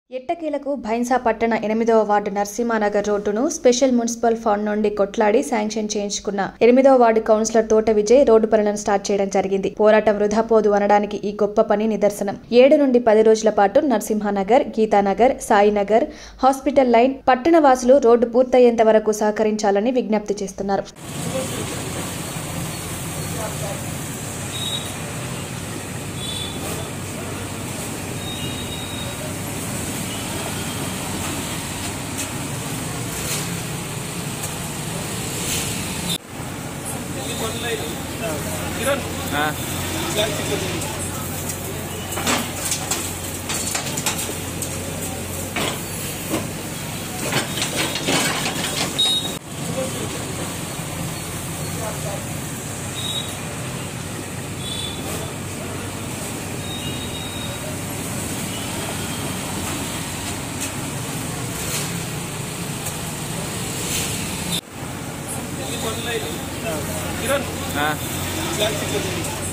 ఎట్టకేలకు భైన్సా పట్టణ ఎనిమిదవ వార్డు నరసింహానగర్ రోడ్డును స్పెషల్ మున్సిపల్ ఫండ్ నుండి కొట్లాడి శాంక్షన్ చేయించుకున్న ఎనిమిదవ వార్డు కౌన్సిలర్ తోట విజయ్ రోడ్డు పనులను స్టార్ట్ చేయడం జరిగింది పోరాటం వృధా పోదు అనడానికి ఈ గొప్ప పని నిదర్శనం ఏడు నుండి పది రోజుల పాటు నరసింహానగర్ గీతానగర్ సాయినగర్ హాస్పిటల్ లైన్ పట్టణ వాసులు రోడ్డు పూర్తయ్యేంత వరకు సహకరించాలని విజ్ఞప్తి చేస్తున్నారు ఆ